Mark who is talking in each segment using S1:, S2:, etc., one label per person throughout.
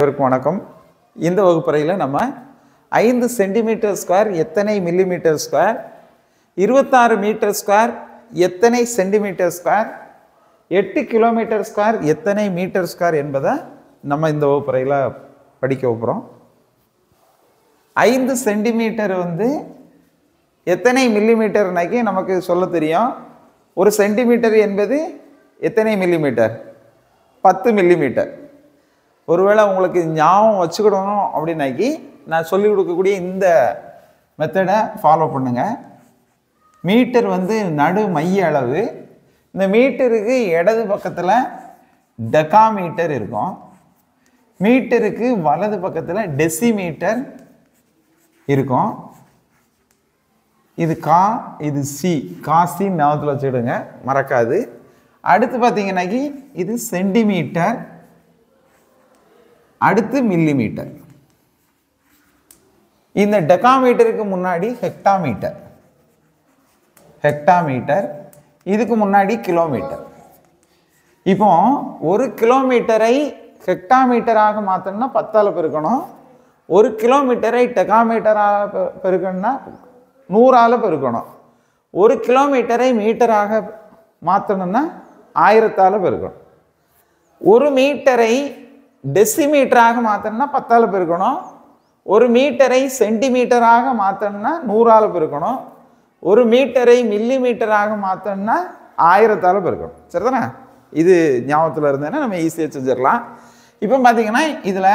S1: அனைவருக்கும் வணக்கம் இந்த வகுப்பறையில் நம்ம ஐந்து சென்டிமீட்டர் ஸ்கொயர் எத்தனை மில்லிமீட்டர் ஸ்கொயர் இருபத்தாறு மீட்டர் ஸ்கொயர் எத்தனை சென்டிமீட்டர் ஸ்கொயர் எட்டு கிலோமீட்டர் ஸ்கொயர் எத்தனை மீட்டர் ஸ்கொயர் என்பதை நம்ம இந்த வகுப்பறையில் படிக்க போகிறோம் ஐந்து சென்டிமீட்டர் வந்து எத்தனை மில்லிமீட்டர்னாக்கி நமக்கு சொல்ல தெரியும் ஒரு சென்டிமீட்டர் என்பது எத்தனை மில்லிமீட்டர் பத்து மில்லிமீட்டர் ஒருவேளை உங்களுக்கு ஞாபகம் வச்சுக்கிடணும் அப்படின்னாக்கி நான் சொல்லிக் கொடுக்கக்கூடிய இந்த மெத்தடை ஃபாலோ பண்ணுங்கள் மீட்டர் வந்து நடு மைய அளவு இந்த மீட்டருக்கு இடது பக்கத்தில் டெகாமீட்டர் இருக்கும் மீட்டருக்கு வலது பக்கத்தில் டெசிமீட்டர் இருக்கும் இது கா இது சி காசி ஞாபகத்தில் வச்சுக்கிடுங்க மறக்காது அடுத்து பார்த்தீங்கன்னாக்கி இது சென்டிமீட்டர் அடுத்து மில்லிமீட்டர் இந்த டெகாமீட்டருக்கு முன்னாடி ஹெக்டாமீட்டர் ஹெக்டாமீட்டர் இதுக்கு முன்னாடி கிலோமீட்டர் இப்போ ஒரு கிலோமீட்டரை ஹெக்டாமீட்டராக மாற்றணும்னா பத்தால் பெருக்கணும் ஒரு கிலோமீட்டரை டெகாமீட்டராக பெ- பெருக்கணும்னா நூறால் பெருக்கணும் ஒரு கிலோமீட்டரை மீட்டராக மாற்றணும்னா ஆயிரத்தால் பெருக்கணும் ஒரு மீட்டரை டெசிமீட்டராக மாற்றணும்னா பத்தால் பெருக்கணும் ஒரு மீட்டரை சென்டிமீட்டராக மாற்றணும்னா நூறால் பெருக்கணும் ஒரு மீட்டரை மில்லி மீட்டராக மாற்றணும்னா ஆயிரத்தால் பெருக்கணும் சரிதானே இது ஞாபகத்தில் இருந்தேன்னா நம்ம ஈஸியாக செஞ்சிடலாம் இப்போ பார்த்தீங்கன்னா இதில்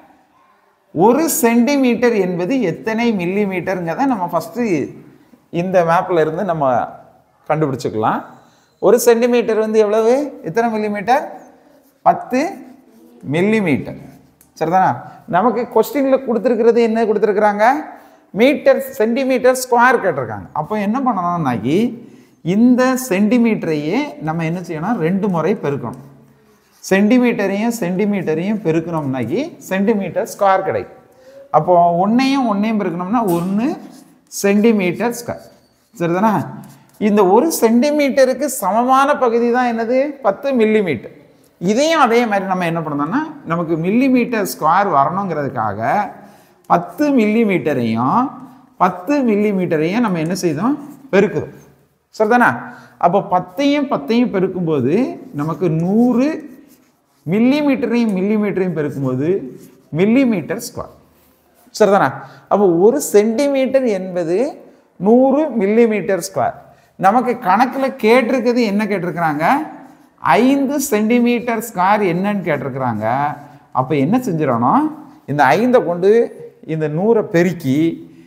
S1: ஒரு சென்டிமீட்டர் என்பது எத்தனை மில்லி மீட்டருங்கிறத நம்ம ஃபஸ்ட்டு இந்த மேப்பில் இருந்து நம்ம கண்டுபிடிச்சிக்கலாம் ஒரு சென்டிமீட்டர் வந்து எவ்வளவு எத்தனை மில்லிமீட்டர் பத்து மில்லிமீட்டர் சரிதானா நமக்கு கொஸ்டினில் கொடுத்துருக்கிறது என்ன கொடுத்துருக்குறாங்க மீட்டர் சென்டிமீட்டர் ஸ்கொயர் கேட்டிருக்காங்க அப்போ என்ன பண்ணணும்னாக்கி இந்த சென்டிமீட்டரையே நம்ம என்ன செய்யணும் ரெண்டு முறை பெருக்கணும் சென்டிமீட்டரையும் சென்டிமீட்டரையும் பெருக்கணும்னாக்கி சென்டிமீட்டர் ஸ்கொயர் கிடைக்கும் அப்போ ஒன்றையும் ஒன்றையும் பெருக்கணும்னா ஒன்று சென்டிமீட்டர் ஸ்கொயர் சரிதானா இந்த ஒரு சென்டிமீட்டருக்கு சமமான பகுதி தான் என்னது பத்து மில்லிமீட்டர் இதையும் அதே மாதிரி நம்ம என்ன பண்ணணும்னா நமக்கு மில்லிமீட்டர் ஸ்கொயர் வரணுங்கிறதுக்காக பத்து மில்லிமீட்டரையும் பத்து மில்லிமீட்டரையும் நம்ம என்ன செய்தோம் பெருக்குறோம் சரிதானா அப்போ பத்தையும் பத்தையும் பெருக்கும்போது நமக்கு நூறு மில்லிமீட்டரையும் மில்லிமீட்டரையும் பெருக்கும்போது மில்லிமீட்டர் ஸ்கொயர் சரிதானா அப்போ ஒரு சென்டிமீட்டர் என்பது நூறு மில்லிமீட்டர் ஸ்கொயர் நமக்கு கணக்கில் கேட்டிருக்கிறது என்ன கேட்டிருக்கிறாங்க ஐந்து சென்டிமீட்டர் ஸ்கொயர் என்னன்னு கேட்டிருக்கிறாங்க அப்போ என்ன செஞ்சிடணும் இந்த ஐந்தை கொண்டு இந்த நூறை பெருக்கி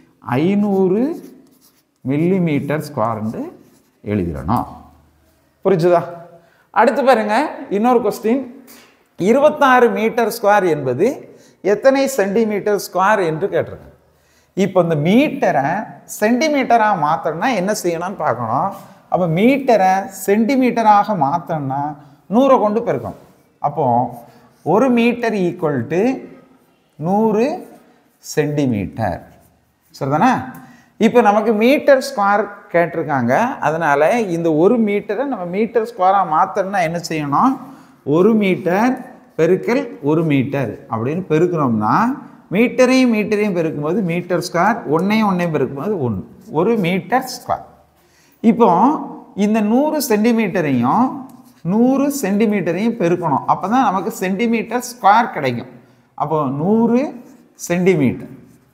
S1: ஐநூறு மில்லிமீட்டர் ஸ்கொயர்னு எழுதிடணும் புரிஞ்சுதா அடுத்து பாருங்க இன்னொரு கொஸ்டின் இருபத்தாறு மீட்டர் ஸ்கொயர் என்பது எத்தனை சென்டிமீட்டர் ஸ்கொயர் என்று கேட்டிருக்காங்க இப்போ இந்த மீட்டரை சென்டிமீட்டராக மாற்றணும்னா என்ன செய்யணும்னு பார்க்கணும் அப்போ மீட்டரை சென்டிமீட்டராக மாற்றணும்னா நூறை கொண்டு பெருக்கணும் அப்போ ஒரு மீட்டர் ஈக்குவல் டு நூறு சென்டிமீட்டர் சரிதானே இப்போ நமக்கு மீட்டர் ஸ்கொயர் கேட்டிருக்காங்க அதனால் இந்த ஒரு மீட்டரை நம்ம மீட்டர் ஸ்கொயராக மாற்றணும்னா என்ன செய்யணும் ஒரு மீட்டர் பெருக்கல் ஒரு மீட்டர் அப்படின்னு பெருக்கிறோம்னா மீட்டரையும் மீட்டரையும் பெருக்கும்போது மீட்டர் ஸ்கொயர் ஒன்றையும் ஒன்றையும் பெருக்கும்போது ஒன்று ஒரு மீட்டர் ஸ்கொயர் இப்போ இந்த நூறு சென்டிமீட்டரையும் நூறு சென்டிமீட்டரையும் பெருக்கணும் அப்போ தான் நமக்கு சென்டிமீட்டர் ஸ்கொயர் கிடைக்கும் அப்போ நூறு சென்டிமீட்டர்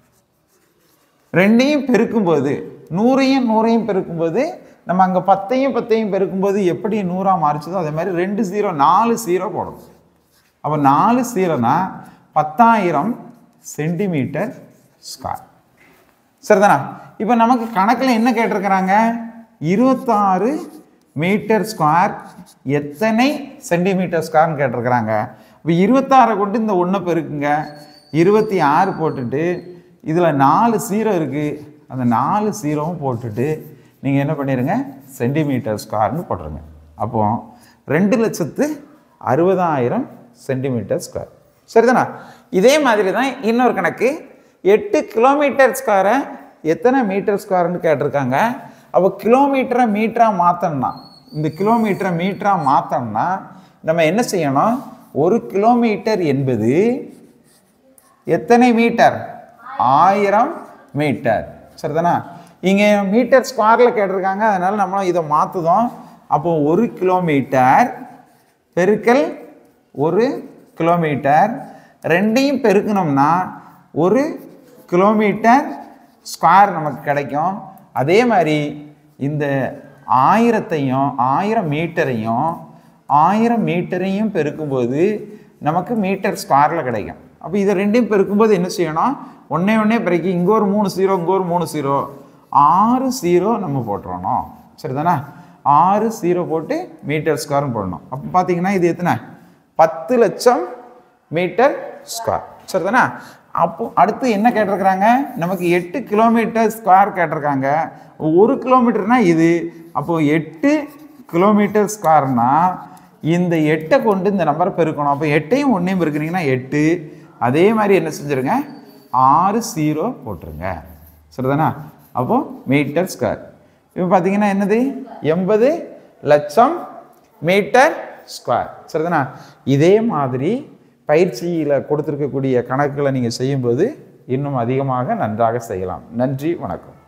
S1: ரெண்டையும் பெருக்கும்போது நூறையும் நூறையும் பெருக்கும்போது நம்ம அங்கே பத்தையும் பத்தையும் பெருக்கும்போது எப்படி நூறாக மாறிச்சதோ அதே மாதிரி ரெண்டு ஜீரோ நாலு ஜீரோ போடணும் அப்போ நாலு ஜீரோனா பத்தாயிரம் சென்டிமீட்டர் ஸ்கொயர் சரிதானா இப்போ நமக்கு கணக்கில் என்ன கேட்டிருக்கிறாங்க இருபத்தாறு மீட்டர் ஸ்கொயர் எத்தனை சென்டிமீட்டர் ஸ்கொயர்னு கேட்டிருக்கிறாங்க இப்போ இருபத்தாறை கொண்டு இந்த ஒன்றை பெருக்குங்க இருபத்தி ஆறு போட்டுட்டு இதில் நாலு ஜீரோ இருக்குது அந்த நாலு ஜீரோவும் போட்டுட்டு நீங்கள் என்ன பண்ணிடுங்க சென்டிமீட்டர் ஸ்கொயர்னு போட்டுருங்க அப்போ ரெண்டு லட்சத்து அறுபதாயிரம் சென்டிமீட்டர் ஸ்கொயர் சரிதானா இதே மாதிரி தான் இன்னொரு கணக்கு எட்டு கிலோமீட்டர் ஸ்கொயரை எத்தனை மீட்டர் ஸ்கொயர்னு கேட்டிருக்காங்க அப்போ கிலோமீட்டரை மீட்டராக மாற்றணும்னா இந்த கிலோமீட்டரை மீட்டராக மாற்றணும்னா நம்ம என்ன செய்யணும் ஒரு கிலோமீட்டர் என்பது எத்தனை மீட்டர் ஆயிரம் மீட்டர் சரிதானா இங்கே மீட்டர் ஸ்கொயரில் கேட்டிருக்காங்க அதனால நம்மளும் இதை மாற்றுதோம் அப்போ ஒரு கிலோமீட்டர் பெருக்கல் ஒரு கிலோமீட்டர் ரெண்டையும் பெருக்கணும்னா ஒரு கிலோமீட்டர் ஸ்கொயர் நமக்கு கிடைக்கும் அதே மாதிரி இந்த ஆயிரத்தையும் ஆயிரம் மீட்டரையும் ஆயிரம் மீட்டரையும் பெருக்கும்போது நமக்கு மீட்டர் ஸ்கொயரில் கிடைக்கும் அப்போ இதை ரெண்டையும் பெருக்கும்போது என்ன செய்யணும் ஒன்றே ஒன்றே பெருக்கி இங்கே ஒரு மூணு ஜீரோ இங்கே ஒரு மூணு ஜீரோ ஆறு ஜீரோ நம்ம போட்டுறணும் சரிதானே ஆறு ஜீரோ போட்டு மீட்டர் ஸ்கொயர்னு போடணும் அப்போ பார்த்தீங்கன்னா இது எத்தனை பத்து லட்சம் மீட்டர் ஸ்கொயர் சரிதானே அப்போ அடுத்து என்ன கேட்டிருக்கிறாங்க நமக்கு எட்டு கிலோமீட்டர் ஸ்கொயர் கேட்டிருக்காங்க ஒரு கிலோமீட்டர்னா இது அப்போ எட்டு கிலோமீட்டர் ஸ்கொயர்னா இந்த எட்டை கொண்டு இந்த நம்பரை பெருக்கணும் அப்போ எட்டையும் ஒன்றையும் பெருக்குனீங்கன்னா எட்டு அதே மாதிரி என்ன செஞ்சுருங்க ஆறு ஜீரோ போட்டுருங்க சரிதானா அப்போ மீட்டர் ஸ்கொயர் இப்போ பார்த்தீங்கன்னா என்னது எண்பது லட்சம் மீட்டர் ஸ்கொயர் சரிதானா இதே மாதிரி பயிற்சியில் கொடுத்துருக்கக்கூடிய கணக்குகளை நீங்கள் செய்யும்போது இன்னும் அதிகமாக நன்றாக செய்யலாம் நன்றி வணக்கம்